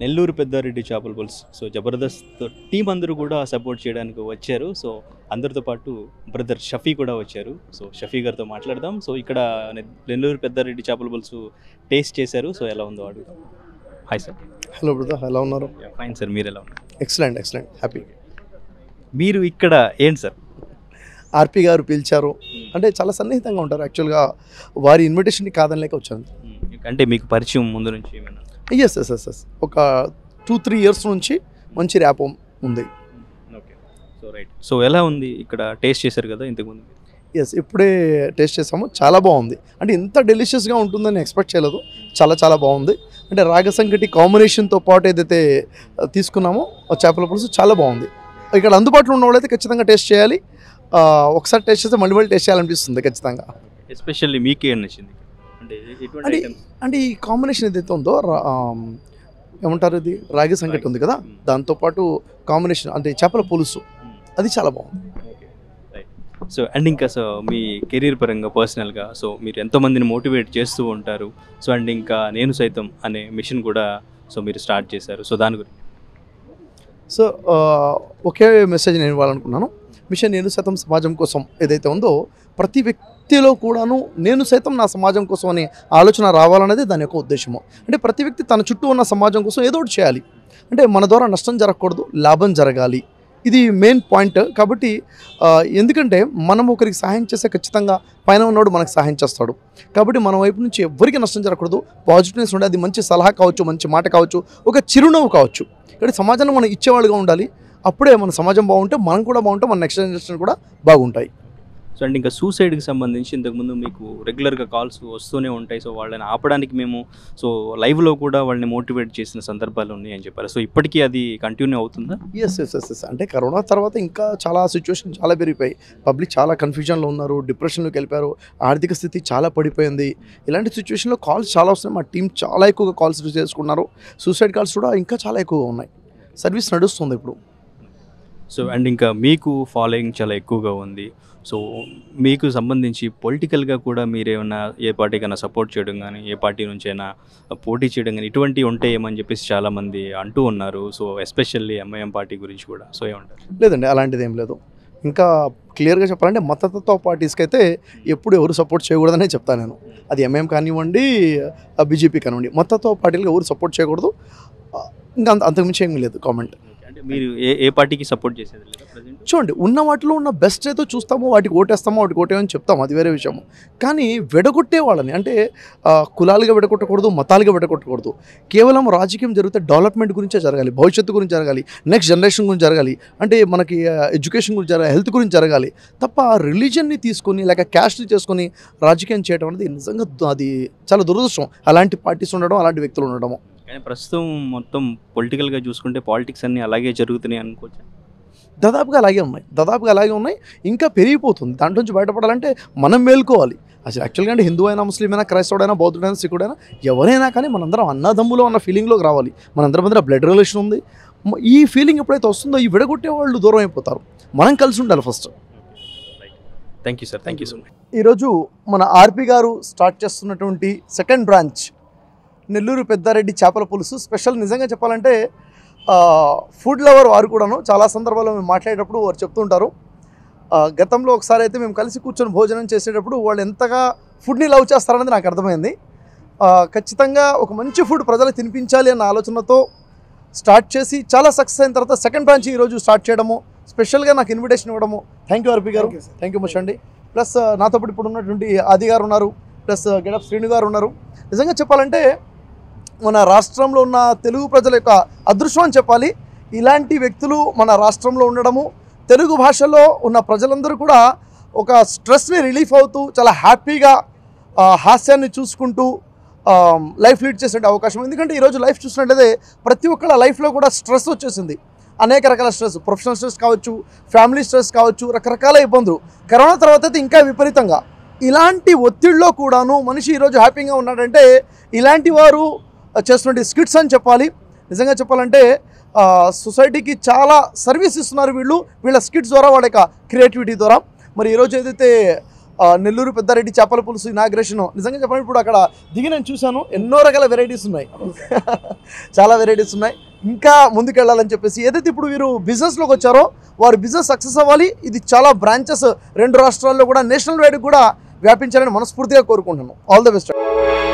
నెల్లూరు పెద్దారెడ్డి చేపల పులుసు so Jabardasth team అందరూ కూడా సపోర్ట్ చేయడానికి వచ్చారు సో అందరితో పాటు బ్రదర్ షఫీ కూడా వచ్చారు సో షఫీ గారితో మాట్లాడదాం సో ఇక్కడ నె- నెల్లూరు పెద్దారెడ్డి చేపల పులుసు టేస్ట్ చేశారు సో ఎలా ఉందో అడుగుదాం హాయ్ సార్ హలో బ్రదర్ ఎలా ఉన్నారు ఫైన్ సార్ మీరు ఎలా ఉన్నారు ఎక్సలెంట్ ఎక్సలెంట్ హ్యాపీ మీరు ఇక్కడ ఏంటి సార్ ఆర్పి గారు పిలిచారు అంటే చాలా సన్నిహితంగా ఉంటారు యాక్చువల్గా వారి ఇన్విటేషన్ని కాదనిలేక వచ్చాను అంటే మీకు పరిచయం ముందు నుంచి ఏమైనా ఎస్ ఎస్ ఎస్ ఎస్ ఒక టూ త్రీ ఇయర్స్ నుంచి మంచి ర్యాపం ఉంది ఓకే సో రైట్ సో ఎలా ఉంది ఇక్కడ టేస్ట్ చేశారు కదా ఇంతకుముందు ఎస్ ఇప్పుడే టేస్ట్ చేసాము చాలా బాగుంది అంటే ఇంత డెలిషియస్గా ఉంటుందని ఎక్స్పెక్ట్ చేయలేదు చాలా చాలా బాగుంది అంటే రాగసంకటి కాంబినేషన్తో పాటు ఏదైతే ఆ, తీసుకున్నామో ఆ చేపల పులుసు చాలా బాగుంది ఇక్కడ అందుబాటులో ఉన్న వాళ్ళైతే ఖచ్చితంగా టేస్ట్ చేయాలి ఆ, ఒకసారి టేస్ట్ చేస్తే మళ్ళీ మళ్ళీ టేస్ట్ చేయాలనిపిస్తుంది ఖచ్చితంగా ఎస్పెషల్లీ మీకు ఏం నచ్చింది అంటే ఎటువంటి అంటే- items? అంటే ఈ కాంబినేషన్ ఏదైతే ఉందో రా- ఆమ్, ఏమంటారు ఇది రాగి సంకటి ఉంది కదా దాంతోపాటు కాంబినేషన్ అంటే చేపల పులుసు అది చాలా బాగుంది సో అండ్ ఇంకా సో మీ కెరీర్ పరంగా పర్సనల్గా సో మీరు ఎంతోమందిని మోటివేట్ చేస్తూ ఉంటారు సో అండ్ ఇంకా నేను సైతం అనే మిషన్ కూడా సో మీరు స్టార్ట్ చేశారు సో దాని గురించి సో ఆ, ఒకే మెసేజ్ నేను ఇవ్వాలనుకున్నాను మిషన్ నేను సైతం సమాజం కోసం ఏదైతే ఉందో ప్రతి వ్యక్తిలో కూడాను నేను సైతం నా సమాజం కోసం అనే ఆలోచన రావాలనేది దాని యొక్క ఉద్దేశము అంటే ప్రతి వ్యక్తి తన చుట్టూ ఉన్న సమాజం కోసం ఏదో ఒకటి చేయాలి అంటే మన ద్వారా నష్టం జరగకూడదు లాభం జరగాలి ఇది మెయిన్ పాయింట్ కాబట్టి ఆ, ఎందుకంటే మనం ఒకరికి సహాయం చేస్తే ఖచ్చితంగా పైన ఉన్నవాడు మనకు సహాయం చేస్తాడు కాబట్టి మన వైపు నుంచి ఎవరికి నష్టం జరగకూడదు పాజిటివ్నెస్ ఉండే అది మంచి సలహా కావచ్చు మంచి మాట కావచ్చు ఒక చిరునవ్వు కావచ్చు ఇక్కడ సమాజంలో మనం ఇచ్చేవాళ్ళుగా ఉండాలి అప్పుడే మన సమాజం బాగుంటే మనం కూడా బాగుంటాం మన నెక్స్ట్ జనరేషన్ కూడా బాగుంటాయి సో అండ్ ఇంకా సూసైడ్కి సంబంధించి ఇంతకుముందు మీకు రెగ్యులర్గా కాల్స్ వస్తూనే ఉంటాయి సో వాళ్ళని ఆపడానికి మేము సో లైవ్లో కూడా వాళ్ళని మోటివేట్ చేసిన సందర్భాలు ఉన్నాయి అని చెప్పారు సో ఇప్పటికీ అది కంటిన్యూ అవుతుందా ఎస్ ఎస్ ఎస్ ఎస్ అంటే కరోనా తర్వాత ఇంకా చాలా సిచ్యువేషన్ చాలా పెరిగిపోయాయి పబ్లిక్ చాలా కన్ఫ్యూజన్లో ఉన్నారు డిప్రెషన్లోకి వెళ్ళిపోయారు ఆర్థిక స్థితి చాలా పడిపోయింది ఇలాంటి సిచ్యువేషన్లో కాల్స్ చాలా వస్తున్నాయి మా టీం చాలా ఎక్కువగా కాల్స్ రిసీవ్ చేసుకున్నారు సూసైడ్ కాల్స్ కూడా ఇంకా చాలా ఎక్కువగా ఉన్నాయి సర్వీస్ నడుస్తుంది ఇప్పుడు సో అండ్ ఇంకా మీకు ఫాలోయింగ్ చాలా ఎక్కువగా ఉంది సో మీకు సంబంధించి పొలిటికల్గా కూడా మీరేమన్నా ఏ పార్టీకైనా సపోర్ట్ చేయడం కానీ ఏ పార్టీ నుంచైనా పోటీ చేయడం కానీ ఇటువంటివి ఉంటాయేమని చెప్పేసి చాలామంది అంటూ ఉన్నారు సో ఎస్పెషల్లీ ఎంఐఎం పార్టీ గురించి కూడా సో ఏమంటారు లేదండి అలాంటిది ఏం లేదు ఇంకా క్లియర్గా చెప్పాలంటే మతతత్వ పార్టీస్కి అయితే ఎప్పుడు ఎవరు సపోర్ట్ చేయకూడదనే చెప్తాను నేను అది ఎంఎం కానివ్వండి బీజేపీ కానివ్వండి మతతత్వ పార్టీలకు ఎవరు సపోర్ట్ చేయకూడదు ఆ, ఇంకా అంత అంతకుమించి ఏమీ లేదు కామెంట్ అంటే మీరు ఏ ఏ పార్టీకి సపోర్ట్ చేసేది లేదా ప్రజెంట్ చూడండి ఉన్న వాటిలో ఉన్న బెస్ట్ ఏదో చూస్తామో వాటికి ఓటేస్తామో వాటికి ఓటేమని చెప్తాం అది వేరే విషయం కానీ విడగొట్టే వాళ్ళని అంటే ఆ, కులాలుగా విడగొట్టకూడదు మతాలుగా విడగొట్టకూడదు కేవలం రాజకీయం జరిగితే డెవలప్మెంట్ గురించే జరగాలి భవిష్యత్తు గురించి జరగాలి నెక్స్ట్ జనరేషన్ గురించి జరగాలి అంటే మనకి ఎడ్యుకేషన్ గురించి జరగాలి హెల్త్ గురించి జరగాలి తప్ప రిలీజన్ని తీసుకొని లేక క్యాస్ట్ని చేసుకొని రాజకీయం చేయడం అనేది నిజంగా దు- అది చాలా దురదృష్టం అలాంటి పార్టీస్ ఉండడం అలాంటి వ్యక్తులు ఉండడం కానీ ప్రస్తుతం మొత్తం పొలిటికల్గా చూసుకుంటే పాలిటిక్స్ అన్నీ అలాగే జరుగుతున్నాయి అనుకోవచ్చు దాదాపుగా అలాగే ఉన్నాయి దాదాపుగా అలాగే ఉన్నాయి ఇంకా పెరిగిపోతుంది దాంట్లో నుంచి బయటపడాలంటే మనం మేల్కోవాలి అసలు యాక్చువల్గా అంటే హిందూ అయినా ముస్లిం అయినా క్రైస్తవుడైనా బౌద్ధుడైనా సిక్కుడైనా ఎవరైనా కానీ మనందరం అన్నదమ్ములో ఉన్న ఫీలింగ్లోకి రావాలి మనందరం మధ్య బ్లడ్ రిలేషన్ ఉంది మ- ఈ ఫీలింగ్ ఎప్పుడైతే వస్తుందో ఈ విడగొట్టే వాళ్ళు దూరం అయిపోతారు మనం కలిసి ఉండాలి first thank you sir thank you so much ఈరోజు మన ఆర్పి గారు స్టార్ట్ చేస్తున్నటువంటి సెకండ్ బ్రాంచ్ నెల్లూరు పెద్దారెడ్డి చేపల పులుసు స్పెషల్ నిజంగా చెప్పాలంటే ఆ, ఫుడ్ లవర్ వారు కూడాను చాలా సందర్భాల్లో మేము మాట్లాడేటప్పుడు వారు చెప్తుంటారు ఆ, గతంలో ఒకసారి అయితే మేము కలిసి కూర్చొని భోజనం చేసేటప్పుడు వాళ్ళు ఎంతగా ఫుడ్ని లవ్ చేస్తారనేది నాకు అర్థమైంది ఆ, ఖచ్చితంగా ఒక మంచి ఫుడ్ ప్రజలకు తినిపించాలి అన్న ఆలోచనతో స్టార్ట్ చేసి చాలా సక్సెస్ అయిన తర్వాత సెకండ్ బ్రాంచ్ ఈరోజు స్టార్ట్ చేయడము స్పెషల్గా నాకు ఇన్విటేషన్ ఇవ్వడము థ్యాంక్ యూ ఆర్పి గారు థ్యాంక్ యూ మచ్ అండి ప్లస్ ఆ, నాతో పాటు ఇప్పుడు ఉన్నటువంటి ఆది గారు ఉన్నారు ప్లస్ ఆ, గెడప్ శ్రీను గారు ఉన్నారు నిజంగా చెప్పాలంటే మన రాష్ట్రంలో ఉన్న తెలుగు ప్రజల యొక్క అదృష్టం అని చెప్పాలి ఇలాంటి వ్యక్తులు మన రాష్ట్రంలో ఉండడము తెలుగు భాషలో ఉన్న ప్రజలందరూ కూడా ఒక స్ట్రెస్ని రిలీఫ్ అవుతూ చాలా హ్యాపీగా ఆ, హాస్యాన్ని చూసుకుంటూ లైఫ్ లీడ్ చేసే అవకాశం ఉంది. ఎందుకంటే ఈరోజు లైఫ్ చూసినట్లయితే ప్రతి ఒక్కళ్ళ లైఫ్లో కూడా స్ట్రెస్ వచ్చేసింది అనేక రకాల స్ట్రెస్ ప్రొఫెషనల్ స్ట్రెస్ కావచ్చు ఫ్యామిలీ స్ట్రెస్ కావచ్చు రకరకాల ఇబ్బందులు కరోనా తర్వాత అయితే ఇంకా విపరీతంగా ఇలాంటి ఒత్తిడిలో కూడాను మనిషి ఈరోజు హ్యాపీగా ఉన్నాడంటే ఇలాంటి వారు చేస్తున్న స్కిట్స్ అని చెప్పాలి నిజంగా చెప్పాలంటే ఆ, సొసైటీకి చాలా సర్వీస్ ఇస్తున్నారు వీళ్ళు వీళ్ళ స్కిట్స్ ద్వారా వాళ్ళ యొక్క క్రియేటివిటీ ద్వారా మరి ఈరోజు ఏదైతే ఆ, ఆ, నెల్లూరు పెద్దారెడ్డి చేపల పులుసు ఇనాగ్రేషన్ నిజంగా చెప్పండి ఇప్పుడు అక్కడ దిగి నేను చూశాను ఎన్నో రకాల వెరైటీస్ ఉన్నాయి చాలా వెరైటీస్ ఉన్నాయి ఇంకా ముందుకెళ్ళాలని చెప్పేసి ఏదైతే ఇప్పుడు వీరు బిజినెస్లోకి వచ్చారో వారి బిజినెస్ సక్సెస్ అవ్వాలి ఇది చాలా బ్రాంచెస్ రెండు రాష్ట్రాల్లో కూడా నేషనల్ వైడ్ కూడా వ్యాపించాలని మనస్ఫూర్తిగా కోరుకుంటున్నాను ఆల్ ద బెస్ట్